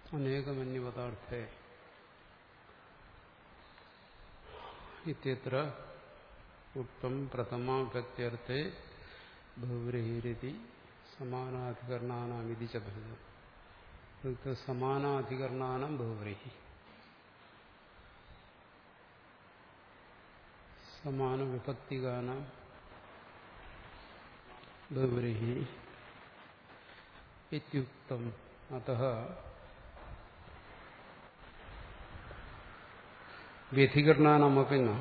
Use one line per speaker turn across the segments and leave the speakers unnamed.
അനേകമന്യപദാർത്ഥേ ഇത്യത്ര ഉക്തം പ്രഥമ വിഭക്ത്യർത്ഥേ ബഹുരഹിരതി സമാനാധികരണാനാമിതി ച ഭേദം സമാനാധികരണാനം ബഹുവ്രീഹി സമാന വിഭക്തികാനാം ബഹുവ്രീഹി ഇത്യുക്തം അത വ്യധികരണാനാമപ്പി ന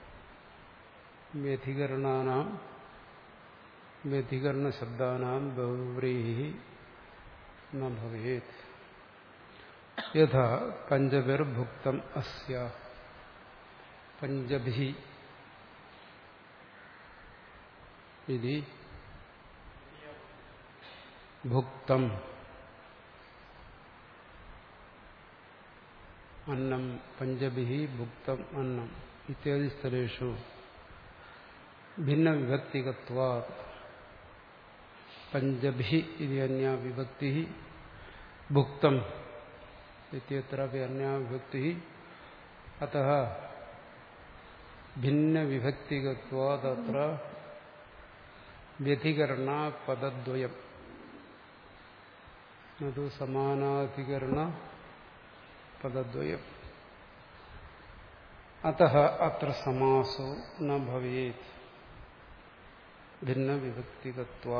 വ്യധികരണാനാം വ്യധികരണശബ്ദാനാം ബഹുവ്രീഹി ന ഭവേത് യഥാ പഞ്ചഭിർഭുക്തം അസ്യ പഞ്ചഭി ഇതി ഭുക്തം അന്നം പഞ്ചഭി ഭുക്തം അന്നം ഇത്യാദി സ്ഥലേഷു ഭിന്നവിഭക്തികത്വാ പഞ്ചഭി ഇതി അന്യ വിഭക്തി ഭുക്തം ഇത്യत्रापि अन्या विभक्ति अतः भिन्नविभक्तिगत्वादत्र വ്യതികരണ പദദ്വയം അത് സമാനാധികരണ പദദ്വയം അത അത്ര സമാസോ ന ഭവേത് ഭിന്നവിഭക്തികത്വ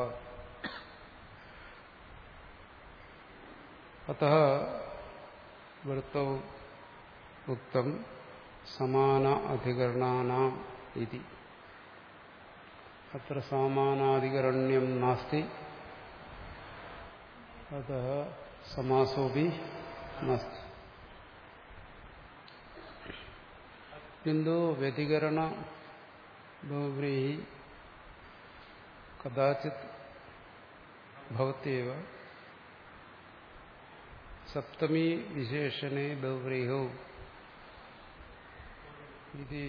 അത വൃത്തൗ ഉക്തം സമാന അധികരണാനാം ഇതി അത്ര സമാനാധികരണ്യം നാസ്തി അത സമാസോപി നാസ്തി കിന്തു വ്യതികരണ ബഹുവ്രീഹി കഥാചിത് ഭവത്യവ സപ്തമി വിശേഷണേ ബഹുവ്രീഹൗ ഇതി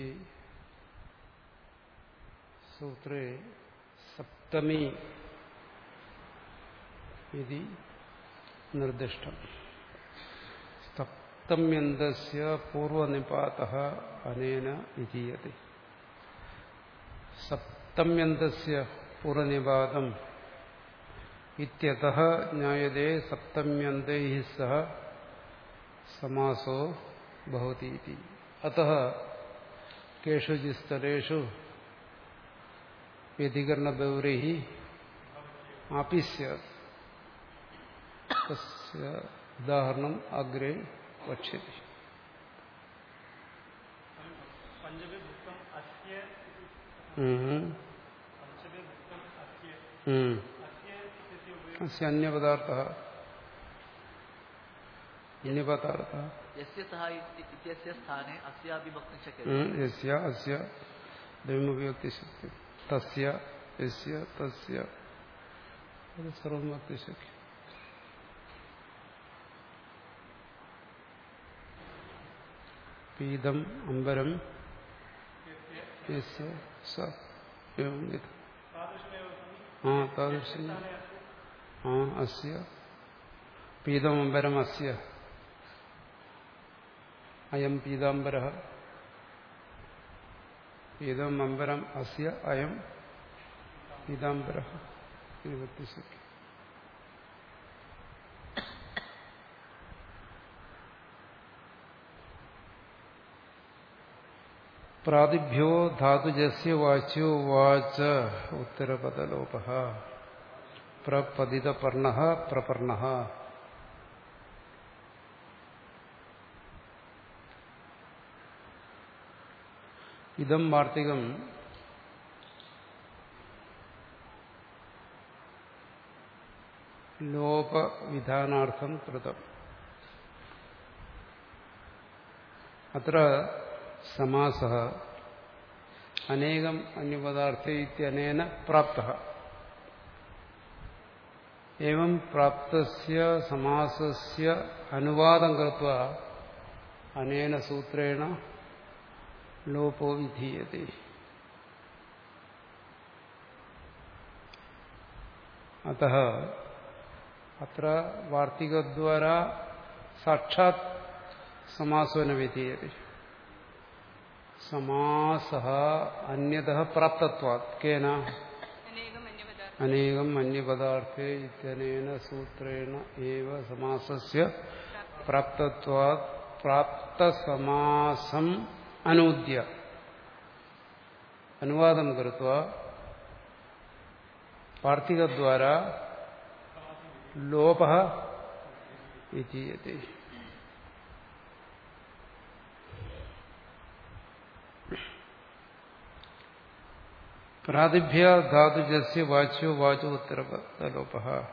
സൂത്രേ സപ്തമി ഇതി നിർദ്ദിഷ്ടം സപ്തമ്യന്തസ്യ പൂർവനിപാത അനേന വിധീയത്തെ സപ്തമ്യന്തസ്യ പൂർവനിപാതം ഇത്യതഃ ജ്ഞായതേ സപ്തമ്യന്തൈ സഹ സമാസോ ഭവതി ഇതി അതഃ കേഷുചിത് സ്ഥലേഷു വ്യതികരണബൗരൈ ആപിസ്യ തസ്യ ഉദാഹരണം അഗ്രേ വക്ഷ്യതി അസ്യ അന്യപദാർത്ഥ അന്യപദാർത്ഥ
यस्य सः इत्यस्य स्थाने अस्यापि वक्तुं शक्यते
യസ്യ അസ്യ ദ്വയമുപയോക്തി ശക്തി തസ്യ യസ്യ തസ്യ അത് സർവം വക്തി ശക്യം പീതം അമ്പരം യസ്യ സ एवं विध हाँ तादृशी हाँ अस्य पीतमम्बरम् अस्य अयं पीताम्बरः पीतम् अम्बरम् अस्य अयं पीताम्बरः इति वक्तुं शक्यते പ്രാതിഭ്യോ ധാതുജസ്യ വാച്യോ വാച ഉത്തരപദലോപ പ്രപതിതപർണ പ്രപർണ ഇതം വാർത്തികം ലോപവിധാനാർത്ഥം കൃതം അത്ര സമാസ അനേകം അന്യപദാർത്ഥ ഇത്യനേന പ്രാപ്ത एवं प्राप्तस्य समासस्य अनुवादं कृत्वा अनेन सूत्रेण लोपो विधीयते अतः अत्र वार्तिकद्वारा സാക്ഷാത് സമാസോന വിധീയത സമാസ അന്യത പ്രാപ്തത്വാത് കേന
അനേകം അന്യപദാർത്ഥം
അനേകം അന്യപദാർത്ഥേ ഇത്യനേന സൂത്രേണ ഏവ സമാസസ്യ പ്രാപ്തത്വാത് പ്രാപ്തസമാസം അനൂദ്യ അനുവാദം കൃത്വ പാർത്ഥികദ്വാര ലോപ വിധീയത്തെ പ്രാതിഭ്യ ധാതുജസ്യ വാച്യോ വാചോ ഉത്തരലോപ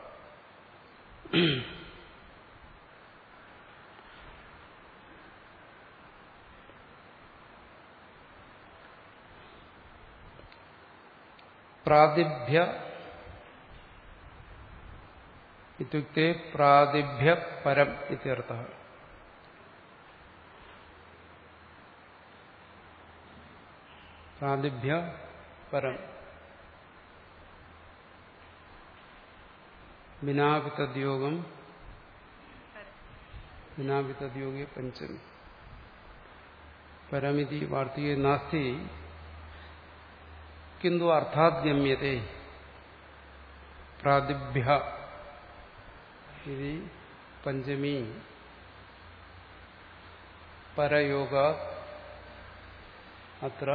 പ്രാതിഭ്യ ഇത്യുക്തെ പ്രാതിഭ്യ പരം ഇത്യർത്ഥ പ്രാതിഭ്യ പരം വിനാപിതദ്യോഗം വിനാപിതദ്യോഗെ പഞ്ചമി പരമിതി വാർത്തികെ നാസ്തി കിന്തു അർത്ഥാദ്ഗമ്യത്തെ പ്രാതിഭ്യ ഇത് പഞ്ചമി പരയോഗ അത്ര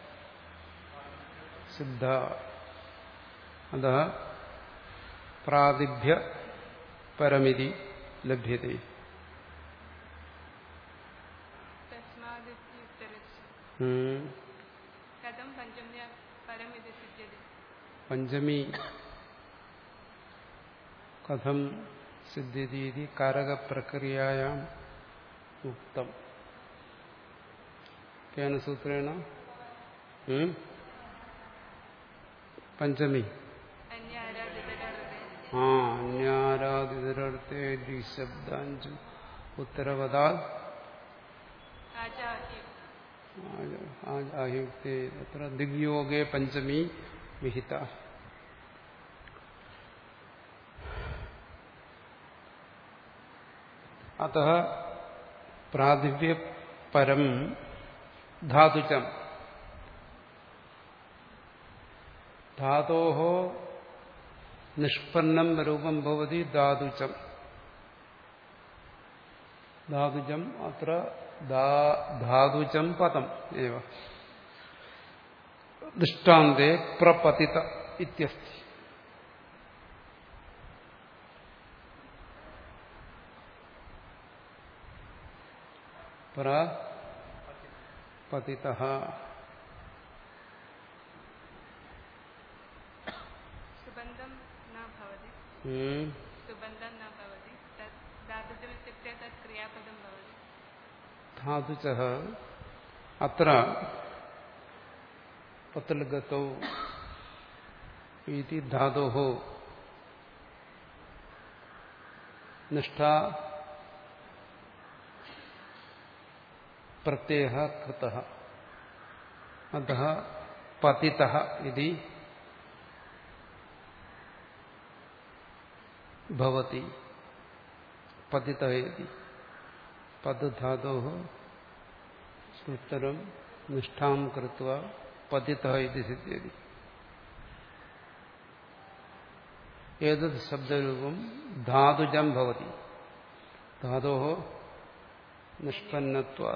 സിദ്ധ അത പ്രാതിഭ്യ പരമിതി ലഭ്യത്തെ
തസ്മാദിത്യുത്തരച്ച്
ഉം.
കഥം പഞ്ചമ്യ പരം ഇത് സിദ്ധ്യതി
പഞ്ചമി കഥം സിദ്ധ്യതീതി കാരകപ്രക്രിയയാം ഉക്തം കേന സൂത്രേണ ഉം? പഞ്ചമി
അന്യ ആരാധിതരുടെ
ആ അന്യാരാധിതരർത്ഥേ ദിശബ്ദാഞ്ചു ഉത്തരവതാ
ആചാഹ്യം
ആയുക്തേ തത്ര ദിഗ്യോഗേ പഞ്ചമി വിഹിത അത പ്രാതിഭ്യ പരം ധാതുചം ധാതോ നിഷ്പന്നം രൂപം ഭവതി ധാതുചം ധാതുജം അത്ര ധാ- ധാതുജം പദം ഏവ ദൃഷ്ടാന്തേ പ്രപതിത ഇത്യസ്തി പ്രപതിത
സുബന്ധം ന ഭവതി
ഉം.
സുബന്ധം ന ഭവതി തത് ധാതുജമിത്യുക്തെ തത് ക്രിയാപദം ഭവതി
ധാതുച അത്ര പത്തൽഗതൗ ഇതി ധാതോ നിഷ്ഠ പ്രത്യയ കൃത അത പതിത ഇതി ഭവതി പതിത ഇതി പദ്ധാതോ ഉത്തരം നിഷ്ഠാം കൃത്വ പതിത ഇത് സിദ്ധ്യതി ഏതത് ശബ്ദരൂപം ധാതുജം ഭവതി ധാതോ നിഷ്പന്നത്വ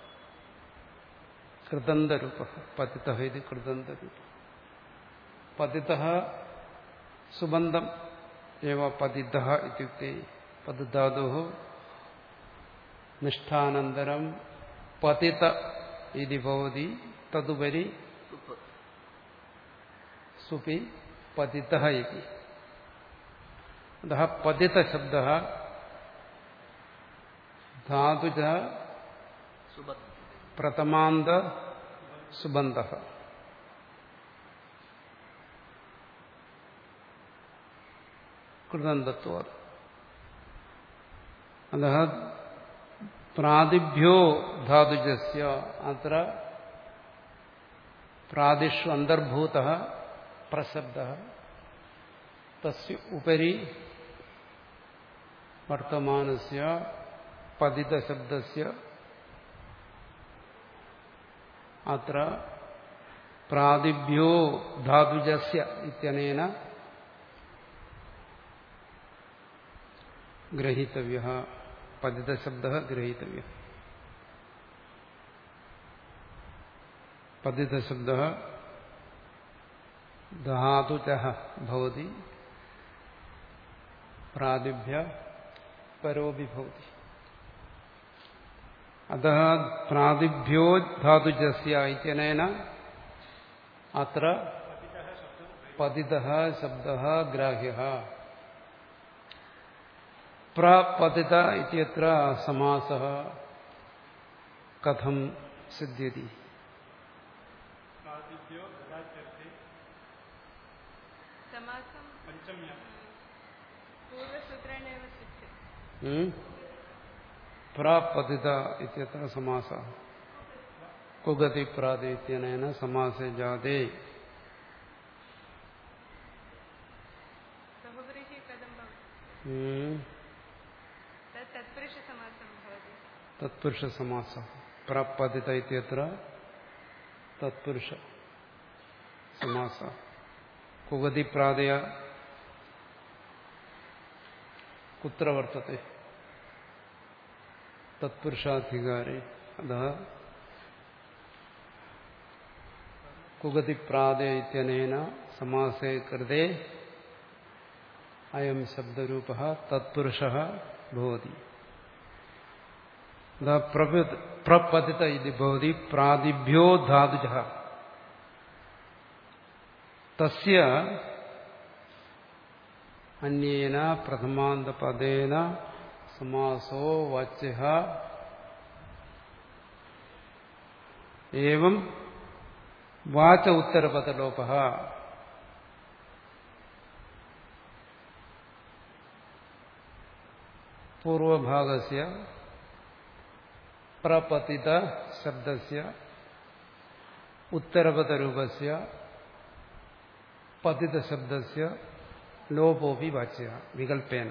കൃതന്തരൂപ പതിത ഇത് കൃതന്തരൂപ പതിത സുബന്ധം ഏവ പതിത ഇത്യുക്തെ പദ്ധാതോ നിഷ്ഠാനന്തരം പതിത ഇതി ഭവതി തതുപരി
സുപ്പ്
സുപി പതിത ഇതി അത പതിത ശബ്ദ ധാതുജ
സുബന്ധം
പ്രഥമാന്ത സുബന്ധ കൃതന്തത്വ അത പ്രാതിഭ്യോ ധാതുജസ്യ അത്ര പ്രാതിഷു അന്തർഭൂത പ്രശബ്ദ തസ്യ ഉപരി വർത്തമാനസ്യ പതിതശബ്ദസ്യ അത്ര പ്രാതിഭ്യോ ധാതുജസ്യ ഇത്യനേന ഗ്രഹീതവ്യ പതിതശബ്ദ ഗ്രഹീതവ്യ പതിതശബ്ദ ധാതുജ ഭവതി പ്രാതിഭ്യ പരോപി ഭവതി അത പ്രാതിഭ്യോ ധാതുജസ്യ ഇത്യനേന അത്ര പതിത ശബ്ദ ഗ്രാഹ്യ പ്രപതിത ഇത്യത്ര സമാസ കഥം സിദ്ധ്യതി
समासं पूर्वसूत्रेणेव सिद्ध्यति
ഉം? പ്രാപതിത ഇത്യത്ര സമാസ കുഗതി പ്രാതിത്യനേന സമാസേ ജാതേ
बहुव्रीहि कथं भवति
ഉം.
तत् तत्पुरुषसमासं भवति
തത്പുരുഷ സമാസ പ്രാപതിത ഇത്യത്ര തത്പുരുഷ സമാസ കുഗതി പ്രാതയ കുത്ര വർത്തത്തെ തത്പുരുഷാധികാരെ അത കുഗതി പ്രാതയ ഇത്യനേന സമാസേ കൃതേ അയം ശബ്ദരൂപ തത്പുരുഷ ഭവതി പ്രപതിത ഇത് ഭവതി പ്രാതിഭ്യോ ധാതുജ തസ്യ അന്യേന പ്രഥമാന്തപദേന സമാസോ വാച്യ ഏവം വാച ഉത്തരപദലോപ പൂർവഭാഗസ്യ പ്രപതിത ശബ്ദസ്യ ഉത്തരപദരൂപസ്യ പതിത ശബ്ദസ്യ ലോപോപി വാച്യ വികൽപ്പേന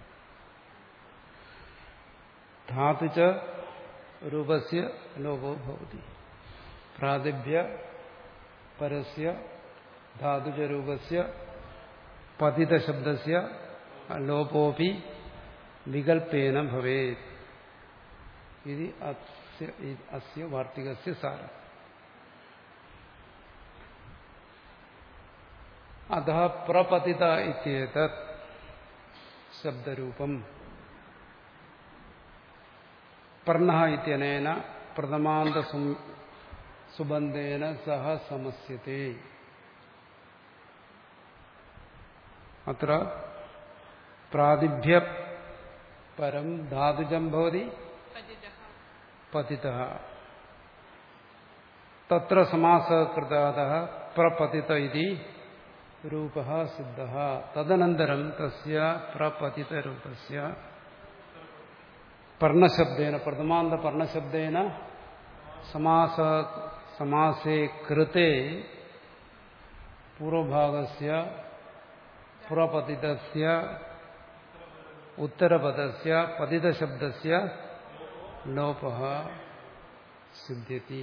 ധാതു ച രൂപസ്യ ലോപോ ഭവതി പ്രാതിഭ്യ പരസ്യ ധാതു ച രൂപസ്യ പതിത ശബ്ദസ്യ ലോപോപി വികൽപ്പേന ഭവേത് ഇത് അസ്യ അസ്യ വാർത്തികസ്യ സാരം അത പ്രപതിത ഇത്യേതത് ശബ്ദരൂപം പർണ ഇത്യനേന പ്രഥമാന്ത സുബന്ധേന സഹ സമസ്യത്തെ അത്ര പ്രാതിഭ്യ പരം ധാതുജം ഭവതി
पतितः
പതിത തത്ര സമാസകൃതാത പ്രപതിത ഇതി രൂപ സിദ്ധ തദനന്തരം തസ്യ പ്രപതിതരൂപസ്യ പർണശബ്ദേന പ്രഥമാന്ത പർണശബ്ദേന സമാസ സമാസേ കൃത്തെ പൂർവഭാഗസ്യ പുറപതിതസ്യ ഉത്തരപദസ്യ പതിതശബ്ദസ്യ ലോപ സിദ്ധ്യതി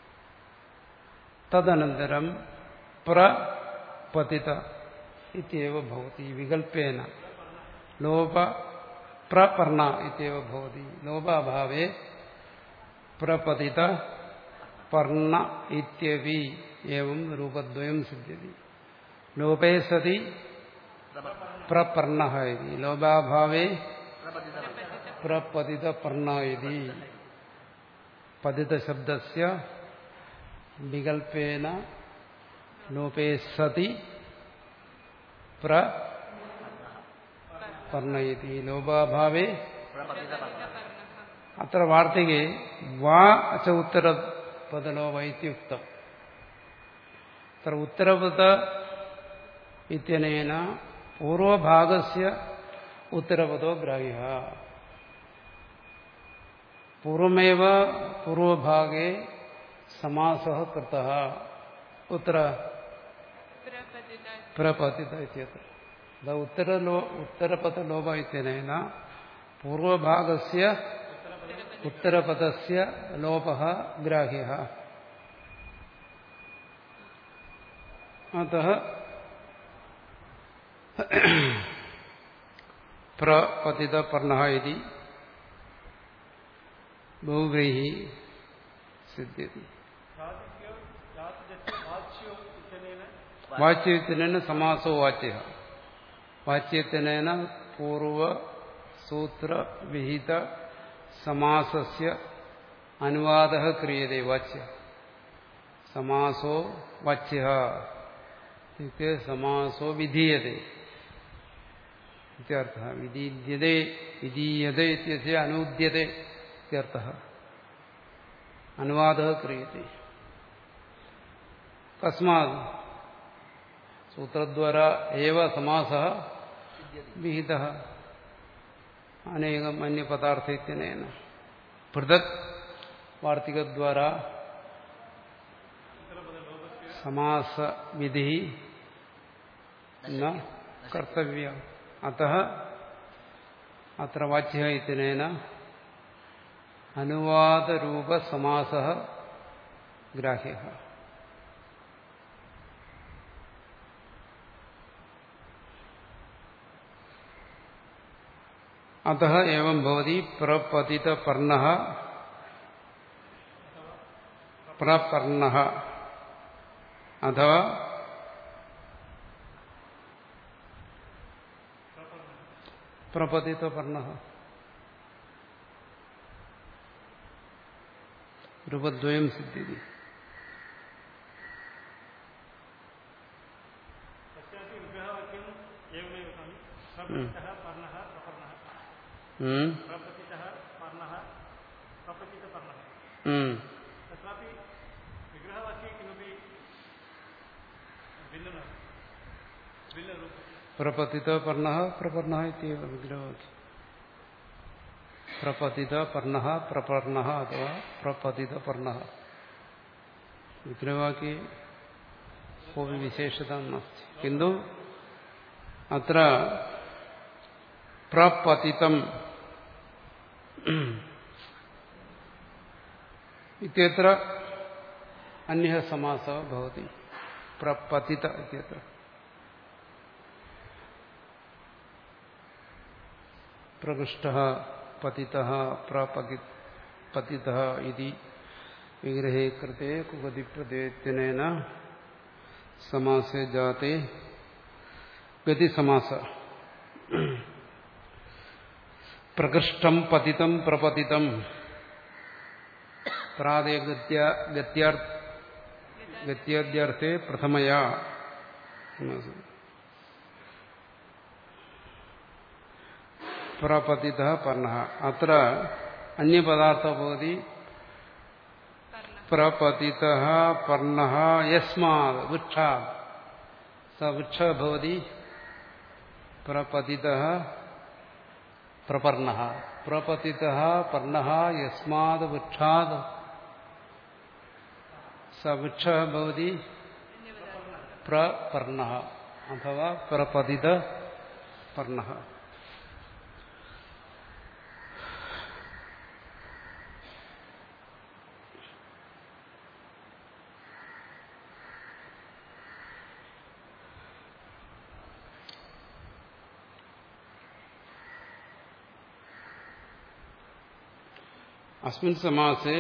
തദനന്തരം പ്രപതിത ഇത്യവ ഭവതി വികൽപ്പേന ലോപ പ്രപർണ ഇത്യവ ഭവതി ലോപാഭാവേ പ്രപതിത പർണ ഇത്യവി ഏവം രൂപദ്വയം സിദ്ധ്യതി ലോപേ സതി പ്രപർണ ഇതി ലോപാഭാവേ പ്രപതിത പർണ ഇതി പതിത ശബ്ദസ്യ വികൽപ്പേന ലോപേ സതി പ്ര പർണയതി ലോപാഭാവേ അത്ര വാർത്തികെ വാ ച ഉത്തരപദലോപ ഇത്യുക്തം അത്ര ഉത്തരപദ ഇത്യനേന പൂർവഭാഗസ്യ ഉത്തരപദോ ഗ്രാഹ്യ പൂർവമേവ പൂർവഭാഗേ സമാസ കൃത ഉത്തര
प्रपतिता
പ്രപതിത ഇത്യത്ര ഉത്തരലോ ഉത്തരപദലോപ ഇത്യനേന പൂർവഭാഗസ്യ उत्तरपदस्य लोपः ग्राह्यः अतः प्रपतितपर्णः इति बहुव्रीहि सिद्ध्यति വാച്യത്തിനു സമാസോ വാച്യ വാച്യത്തിനേന പൂർവസൂത്രവിഹിത സമാസസ്യ അനുവാദ ക്രിയത്തെ വാച്യ സമാസോ വാച്യ ഇത്യുക്തെ സമാസോ വിധീയത്തെ ഇത്യർത്ഥः വിധീയത്തെ വിധീയത്തെ ഇത്യस्य അനൂദ്യത്തെ ഇത്യर्थः അനുവാദः ക്രിയത്തെ തസ്മാത് सूत्रद्वारा एव समासः विहितः अनेकम् अन्यपदार्थ इत्यनेन पृथक् वार्तिकद्वारा समासविधिः न कर्तव्य अतः अत्र वाच्यः इत्यनेन अनुवादरूपसमासः ग्राह्यः अतः एवं भवति प्रपतितपर्णः प्रपर्णः अथवा प्रपतितपर्णः रूपद्वयं सिद्ध्यति
तत्रापि विग्रहवाक्ये किमपि भिन्न भिन्नरूपं
प्रपतितपर्णः प्रपर्णः इत्येव विग्रहवाक्यम् प्रपतितपर्णः प्रपर्णः अथवा प्रपतितपर्णः विग्रहवाक्ये कोऽपि विशेषता नास्ति किन्तु अत्र प्रपतितम् इत्यत्र अन्यः समासः भवति प्रपतित इत्यत्र प्रकृष्टः पतितः प्रपति पतितः इति विग्रहे कृते कुगतिप्रत्ययनेन समासे जाते गतिसमास प्रकृष्टं पतितं प्रपतितं प्रादे गत्याद्यर्थे प्रथमया प्रपतितः पर्णः अत्र अन्यपदार्थः भवति प्रपतितः पर्णः यस्मात् वृक्षात् स वृक्षः भवति प्रपतितः प्रपर्णः प्रपतितः पर्णः यस्मात् वृक्षात् स वृक्षः भवति प्रपर्णः अथवा प्रपतितपर्णः अस्मिन् समासे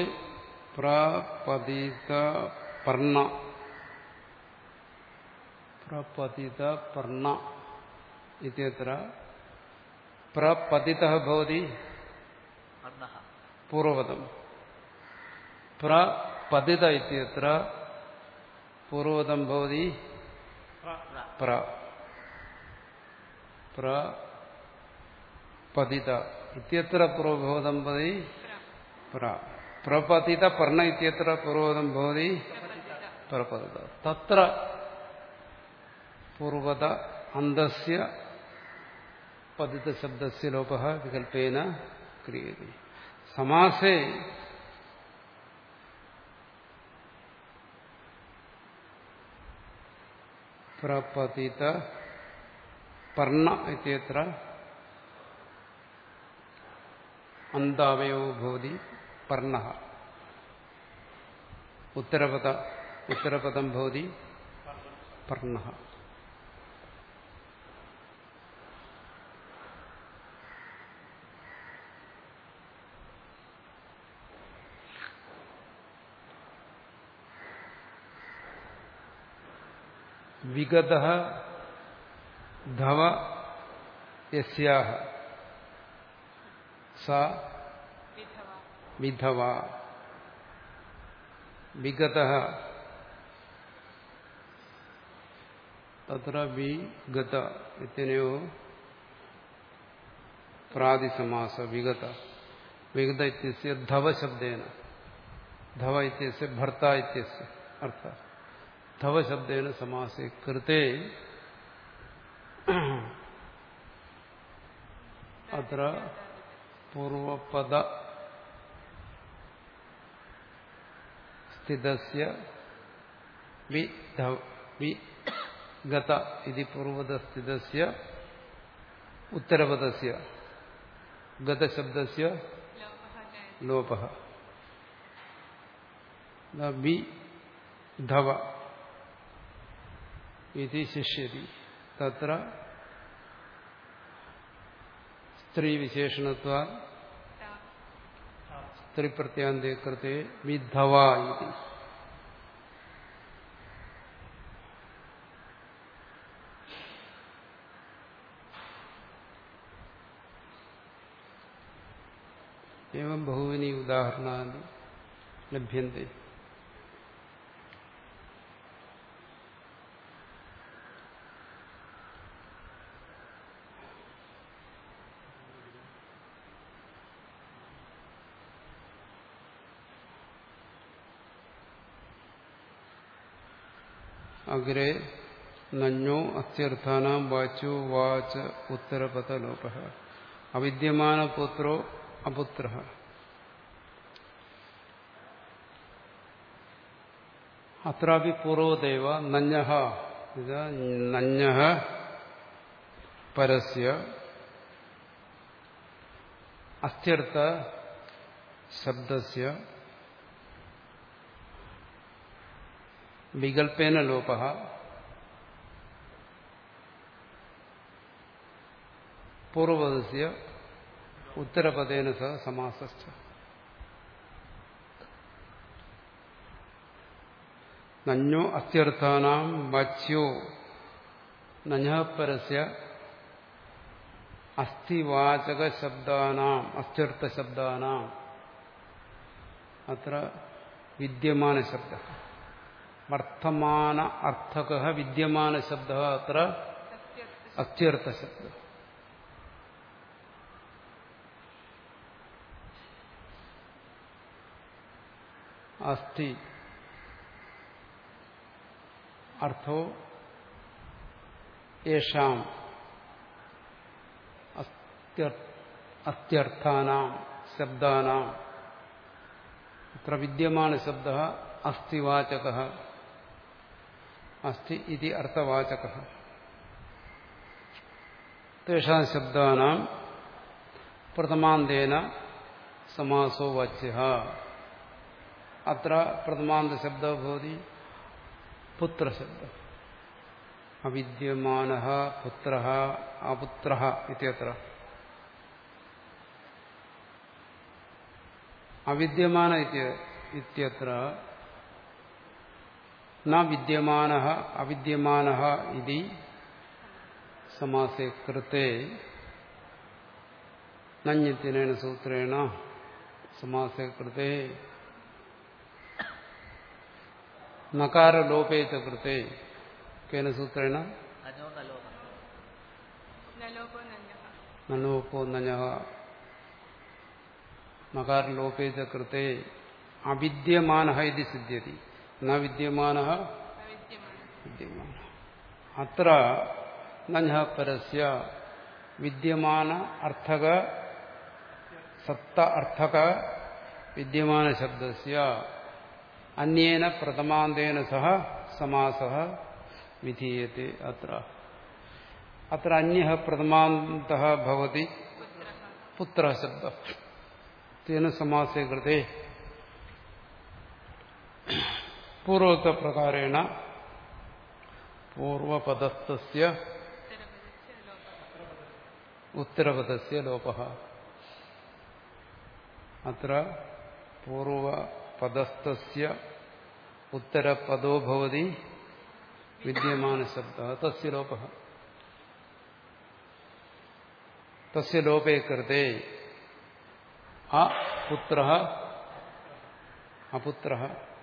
प्रपतितपर्ण प्रपतितपर्ण इत्यत्र प्रपतितः भवति
वर्णः
पूर्वपदम् प्रपतित इत्यत्र पूर्वपदं भवति प्र प्रपतित इत्यत्र पूर्वपदं भवति प्र प्रपतितपर्ण इत्यत्र पूर्वपदं भवति प्रपतित तत्र पूर्वत अन्तस्य पतितशब्दस्य लोपः विकल्पेन क्रियते समासे प्रपतित पर्ण इत्यत्र അന്താവയോ ഭവതി പർണ ഉത്തരപദ ഉത്തരപദം ഭവതി പർണ വിഗത ധവ യസ്യാഹ സ
വിധവ
വിധവ വിഗത തത്ര വിഗത ഇത്യനയോ പ്രാതിസമാസ വിഗത വിഗത ഇത്യസ്യ ധവ ശബ്ദേന ധവ ഇത്യസ്യ ഭർത്ത ഇത്യസ്യ അർത്ഥ ധവ ശബ്ദേന സമാസേ കൃത്തെ അത്ര പൂർവപദ സ്ഥിതസ്യ വിധ- വിഗത ഇതി പൂർവപദസ്ഥിതസ്യ ഉത്തരപദസ്യ ഗതശബ്ദസ്യ
ലോപः ജയति
ലോപः न വിധവ इति शिष्यति तत्र स्त्रीविशेषणत्वा
ता
स्त्रीप्रत्यान्ते कृते विधव इति एवं बहूनि उदाहरणानि लभ्यन्ते അഗ്രേ നഞ്ഞോ അത്യർത്ഥാനാം വാച്ചോ വാച ഉത്തരപദലോപ അവിദ്യമാനപുത്രോ അപുത്ര അത്രാപി പൂർവദേവ നഞ്ഞ ഇത് നഞ്ഞ പരസ്യ അസ്ഥ്യർത്ഥ ശബ്ദസ്യ വികൽപ്പേന ലോപ പൂർവപദസ്യ ഉത്തരപദേന സഹ സമാസസ്ഥ നഞ്ഞോ അത്യർത്ഥാനാം വാച്യോ നഞ്ഞപരസ്യ അസ്ഥിവാചക ശബ്ദാനാം അസ്ഥ്യർത്ഥ ശബ്ദാനാം അത്ര വിദ്യമാന ശബ്ദ വർത്തമാന അർത്ഥക വിദ്യമാന ശബ്ദ അത്ര
सत्यर्थ
അത്യർത്ഥ ശബ്ദ അസ്ഥി അർത്ഥോ യേഷാം അസ്ത്യ- അസ്ത്യർത്ഥാനാം ശബ്ദാനാം അത്ര വിദ്യമാന ശബ്ദ അസ്ഥിവാചക അസ്ഥി ഇതി അർത്ഥവാചക തേഷാം ശബ്ദാനാം പ്രഥമാന്തേന സമാസോ വാച്യ അത്ര പ്രഥമാന്ത ശബ്ദ ഭവതി പുത്രശബ്ദ അവിദ്യമാന പുത്ര അപുത്ര ഇത്യത്ര അവിദ്യമാന ഇത്യ- ഇത്യത്ര ന വിദ്യമാന അവിദ്യമാന ഇതി സമാസേ കൃത്തെ നഞ്ഞിത്യനേന സൂത്രേണ സമാസേ കൃത്തെ നകാരലോപേത കൃത്തെ കേന സൂത്രേണ
അനോ നലോ
न लोपो नञः
നലോപോ നഞ്ഞ നകാരലോപേത കൃത്തെ അവിദ്യമാന ഇത് സിദ്ധ്യതി ന വിദ്യമാന
अविद्यमानः
വിദ്യമാന അത്ര നഞ്ഞ പരസ്യ വിദ്യമാന അർത്ഥക സത്ത അർത്ഥക വിദ്യമാന ശബ്ദസ്യ അന്യേന പ്രഥമാന്തേന സഹ സമാസ വിധീയത്തെ അത്ര അത്ര അന്യ പ്രഥമാന്ത ഭവതി
पुत्रः
പുത്ര ശബ്ദ തേന സമാസേ കൃതേ പൂർവോക്ത പ്രകാരേണ പൂർവപദസ്ഥസ്യ ഉത്തരപദസ്യ ലോപ അത്ര പൂർവപദസ്ഥസ്യ ഉത്തരപദോ ഭവതി വിദ്യമാനശബ്ദ തസ്യ ലോപ തസ്യ ലോപേ കൃതേ അപുത്ര അപുത്ര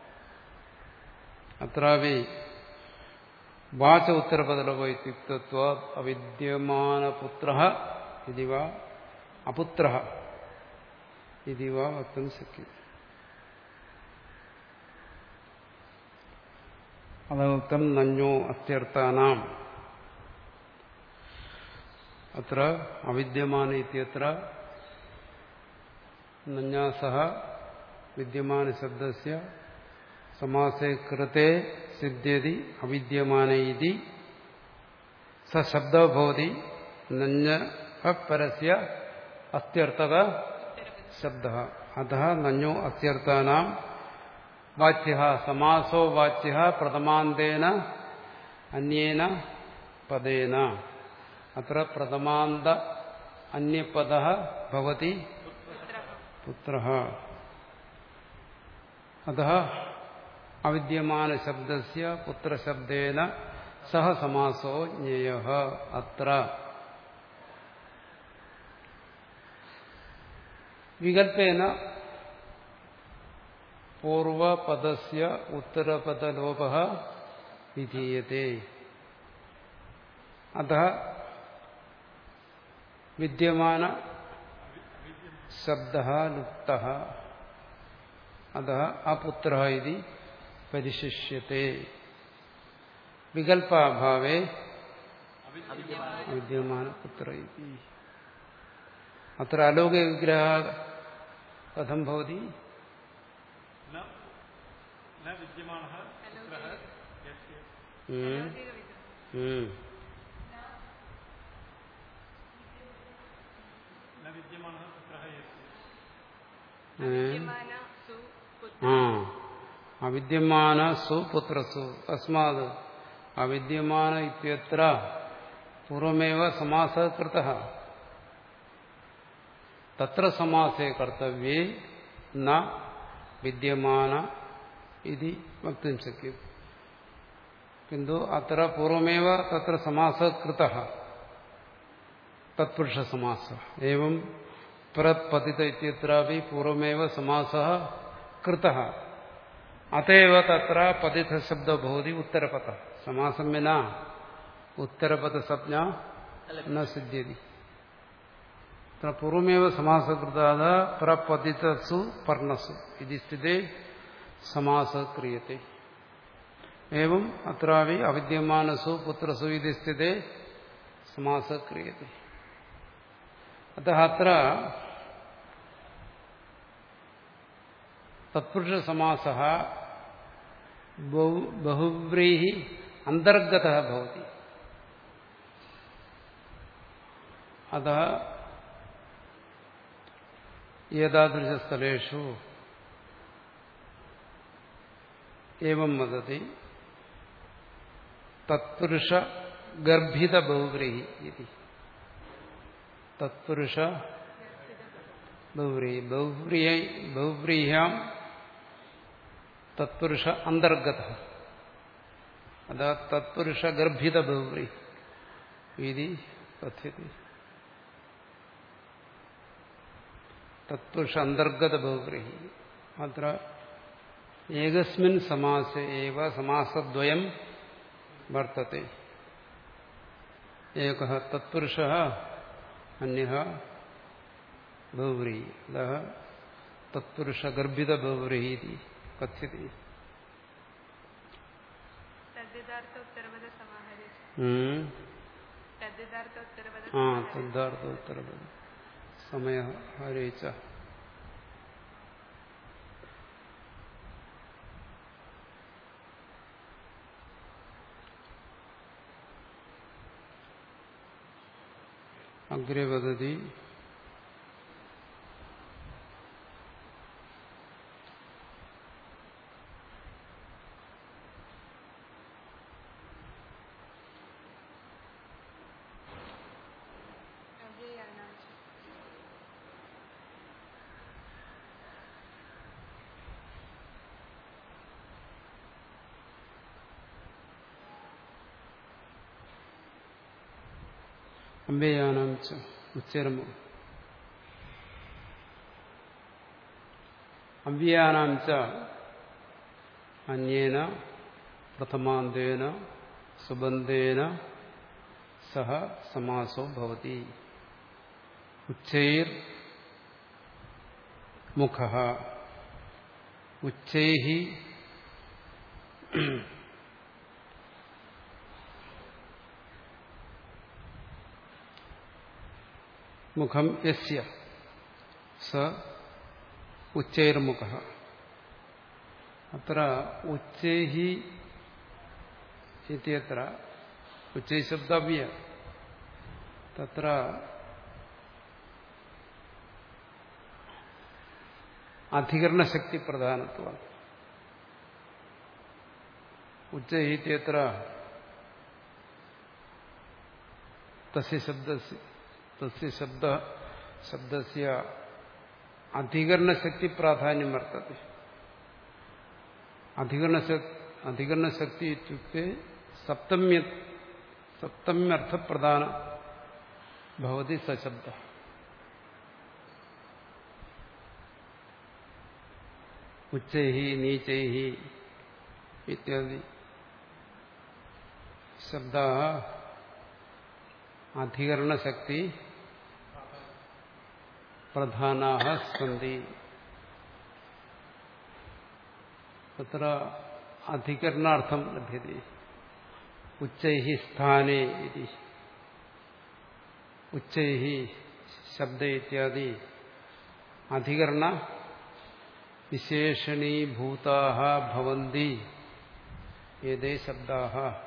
അത്രാവി വാച ഉത്തരപദലോപ ഇത്യുക്തത്വ അവിദ്യമാനപുത്ര ഇതി വാ അപുത്ര ഇതി വാ വക്തും ശക്യം അതുക്തം നഞ്ഞോ അത്യർത്ഥാനാം അത്ര അവിദ്യമാന ഇത്യത്ര നഞ്ഞാസഹ വിദ്യമാന ശബ്ദസ്യ സമാസേ കൃത്തെ സിദ്ധ്യതി അവിദ്യമാന ഇതി സ ശബ്ദോ ഭവതി നഞ്ഞ പരസ്യ അസ്ത്യർത്ഥക ശബ്ദ അത നഞ്ഞോ അസ്യർത്ഥാനാം വാച്യ സമാസോ വാച്യ പ്രഥമാന്തേന അന്യേന പദേന അത്ര പ്രഥമാന്ത അന്യപദ ഭവതി പുത്ര അത അവിദ്യമാന ശബ്ദസ്യ പുത്രശബ്ദേന സഹ സമാസോ ജ്ഞേയ അത്ര വികൽപ്പേന പൂർവപദസ്യ ഉത്തരപദലോപ വിധീയത്തെ അത വിദ്യമാന ശബ്ദ ലുപ്ത അത അപുത്ര ഇതി പരിശിഷ്യത്തെ വികൽപാഭാവേ വിദ്യമാന പുത്ര ഇതി അത്ര അലോക വിഗ്രഹ കഥം ഭവതി
न न विद्यमानः पुत्रः यस्य
ഉം. ഉം.
न विद्यमानः पुत्रः यस्य
ഏ?
വിദ്യമാന സു പുത്ര
ആ അവിദ്യമാന സുപുത്രസു തസ്മാത് അവിദ്യമാന ഇത്യത്ര പൂർവമേവ സമാസ കൃത തത്ര സമാസേ കർത്തവ്യേ ന വിദ്യമാന ഇതി വക്തും ശക്യം കിന്തു അത്ര പൂർവമേവ തത്ര സമാസ കൃത തത്പുരുഷസമാസ एवं പ്രപതിത ഇത്യत्रापि പൂർവമേവ സമാസ കൃത അതേവ തത്ര പതിത ശബ്ദ ഭവതി ഉത്തരപദ സമാസം വിന ഉത്തരപദ സംജ്ഞ ന സിദ്ധ്യതി അത്ര പൂർവമേവ സമാസകൃതാത പ്രപതിതസു പർണസു ഇത് സ്ഥിതേ സമാസ ക്രിയത്തെ एवं अत्रापि अविद्यमानसु पुत्रसु इति स्थिते समासः क्रियते अतः अत्र तत्पुरुषसमासः बहु- बहुव्रीः अन्तर्गतः भवति अतः एतादृशस्थलेषु एवं वदति തത്പുരുഷ ഗർഭിത ബഹുവ്രീഹി ഇതി തത്പുരുഷ ബഹുവ്രീഹി ബഹുവ്രീഹ ബഹുവ്രീഹ്യാം തത്പുരുഷ അന്തർഗത അത തത്പുരുഷ ഗർഭിത ബഹുവ്രീഹി ഇതി കഥ്യത്തെ തത്പുരുഷ അന്തർഗത ബഹുവ്രീഹി അത്ര ഏകസ്മിൻ സമാസേ ഏവ സമാസദ്വയം വർത്തത്തെ ഏക തത്പുരുഷ അന്യ ബഹുവ്രീ അത തത്പുരുഷ ഗർഭിത ബഹുവ്രീ ഇതി കഥ്യത്തെ
തദ്ദിതാർത്ഥ ഉത്തരപദ സമാഹരിച്ചു
ഉം.
തദ്ദിതാർത്ഥ ഉത്തരപദ
ആ
സമാഹരിച്ചു
സിദ്ധാർത്ഥ ഉത്തരപദ സമയ ആരയിച്ച അഗ്രേ വദതി അമ്പയാനാം ച ഉച്ചരമു അവ്യാനാം ച അന്യേന പ്രഥമാന്തേന സുബന്ധേന സഹ സമാസോ ഭവതി ഉച്ചൈർ മുഖ ഉച്ചൈ മുഖം യസ്യ സ ഉച്ചൈർമുഖ അത്ര ഉച്ചൈഹി ഇത്യത്ര ഉച്ചൈ ശബ്ദവ്യ തത്ര അധികരണശക്തി പ്രധാനത്വം ഉച്ചൈ ഇത്യത്ര തസ്യ ശബ്ദസ്യ തസ്യ ശബ്ദ ശബ്ദസ്യ അധികരണശക്തി പ്രാധാന്യം വർത്തത്തെ അധികരണശക്തി അധികരണശക്തി ഇത്യുക്തെ സപ്തമ്യ സപ്തമ്യർത്ഥപ്രധാന ഭവതി സശബ്ദ ഉച്ചൈ നീചൈ ഇത്യാദി ശബ്ദ അധികരണശക്തി പ്രധാനാ സന്തി തത്ര അധികരണാർത്ഥം ലഭ്യത്തെ ഉച്ചൈ സ്ഥാനേ ഇതി ഉച്ചൈ ശബ്ദ ഇത്യാദി അധികരണ വിശേഷണീഭൂതാ ഭവന്തി ഏതേ ശബ്ദാ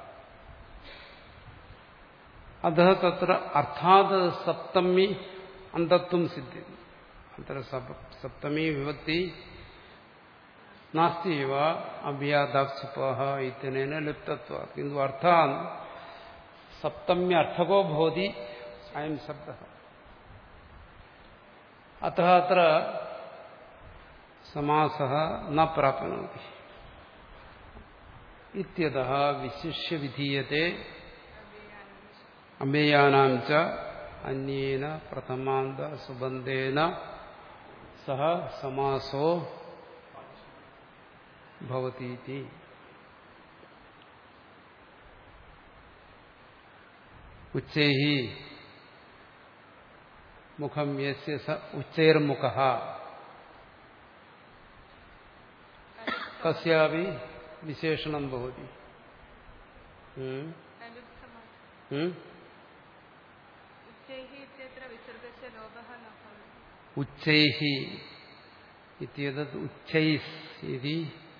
അത തത്ര അർത്ഥാത് സപ്തമി അന്തത്വം സിദ്ധി അത്ര സപ്തമി വിഭക്തി നാസ്തി ഇവ അവ്യാദാപ്സിപ ഇത്യനേന ലിപ്തത്വ കിന്തു അർത്ഥാൻ സപ്തമ്യർത്ഥകോ ഭവതി അയം ശബ്ദ അത അത്ര സമാസ ന പ്രാപ്നോതി ഇത്യത വിശിഷ്യ വിധീയത്തെ അമ്മയാനാം ച അന്യേന പ്രഥമാന്ത സുബന്ധേന സഹ സമാസോ ഭവതീതി ഉച്ചൈ മുഖം യസ്യ സ ഉച്ചൈർമുഖ തസ്യാപി വിശേഷണം ഭവതി ഉം.
अनुत्समासः
ഉം?
उच्चैः इत्यत्र विसर्गस्य लोभः न भवति
ഉച്ചൈः ഇത്യതത് ഉച്ചൈസ് ഇതി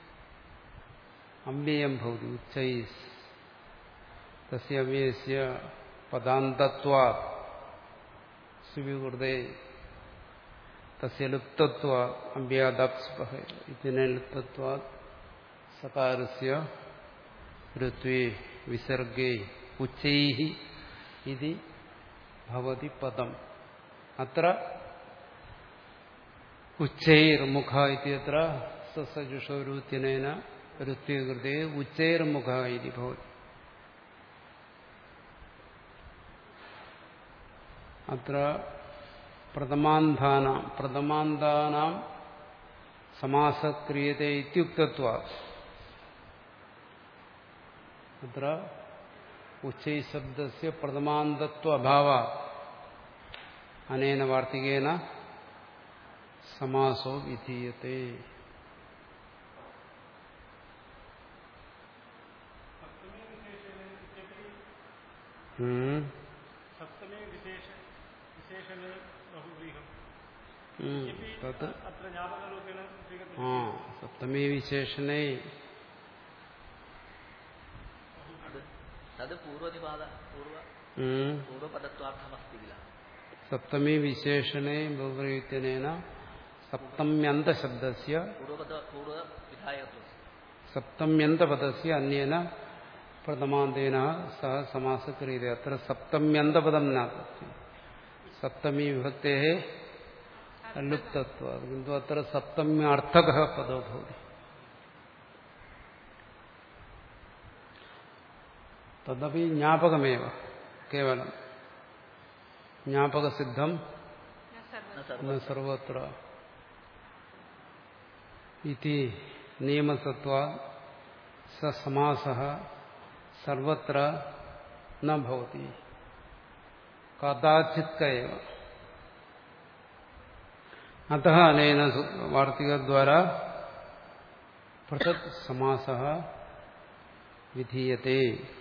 അമ്യയം ഭവതി ഉച്ചൈസ് തസ്യ അമ്യസ്യ പദാന്തത്വാ സ്വികൃതേ തസ്യ ലുപ്തത്വാ അമ്പ്യാദാപ്സ്പഹ ഇതിന ലുപ്തത്വാ സകാരസ്യ ഋത്വേ വിസർഗേ ഉച്ചൈः ഇതി ഭവതി പദം അത്ര ഉച്ചൈർമുഖ ഇത്യത്ര സസജുഷോരുത്തിനേന ഋത്വകൃതേ ഉച്ചൈർമുഖ ഇതി ഭവതി അത്ര പ്രഥമാന്താന പ്രഥമാന്താനാം സമാസക്രിയത്തെ ഇത്യുക്തത്വ അത്ര ഉച്ചൈ ശബ്ദസ്യ പ്രഥമാന്തത്വ അഭാവ അനേന വാർത്തികേന സമാസോ വിധീയത്തെ ഉം.
सप्तमे विशेष विशेषणे बहुव्रीहम्
ഉം.
इति
തത്
अत्र ज्ञापकरूपेण स्वीकृतं
ആ സപ്തമീ വിശേഷണേ
तद् पूर्वनिपाद पूर्व
ഉം.
पूर्वपदत्वार्थमस्ति किल
സപ്തമീ വിശേഷണേ ബഹുപ്രയുക്തനേന സപ്തമ്യന്തശബ്ദസ്യ
पूर्वपद पूर्वविधायकत्वस्य
സപ്തമ്യന്തപദസ്യ അന്യേന പ്രഥമാന്തേന സഹ സമാസക്രിയത അത്ര സപ്തമ്യന്തപദം നാസ്തി സപ്തമീ വിഭക്തേ ലുപ്തത്വ കിന്തു അത്ര സപ്തമ്യർത്ഥക പദോ ഭവതി തദപി ജ്ഞാപകമേവ കേവലം ജ്ഞാപകസിദ്ധം
न सर्व
न सर्व
ന സർവത്ര ഇതി നിയമസത്വാ സ സമാസ സർവത്ര ന ഭവതി കഥാചിത് എവ അത അനേന വാർത്തികദ്വാരാ പൃഥക് സമാസ വിധീയത്തെ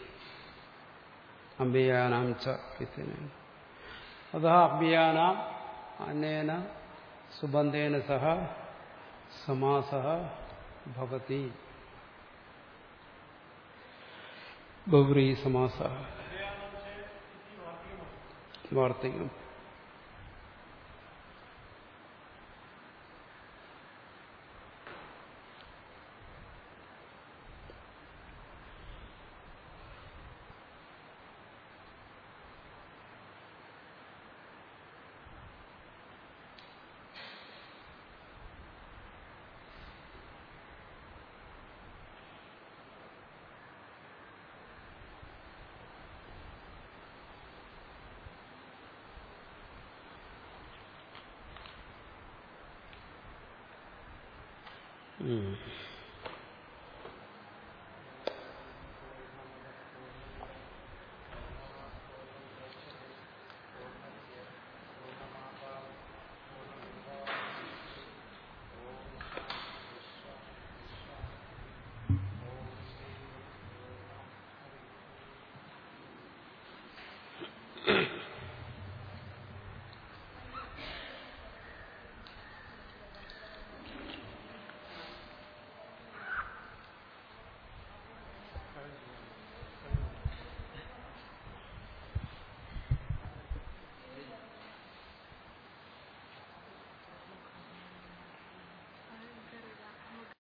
അമ്പയാനാം ച ഇത്യനേന അത അഭ്യാനാം അനേന സുബന്ധേന സഹ സമാസ ഭവതി ബൗരി സമാസ വാർത്തികം ഉം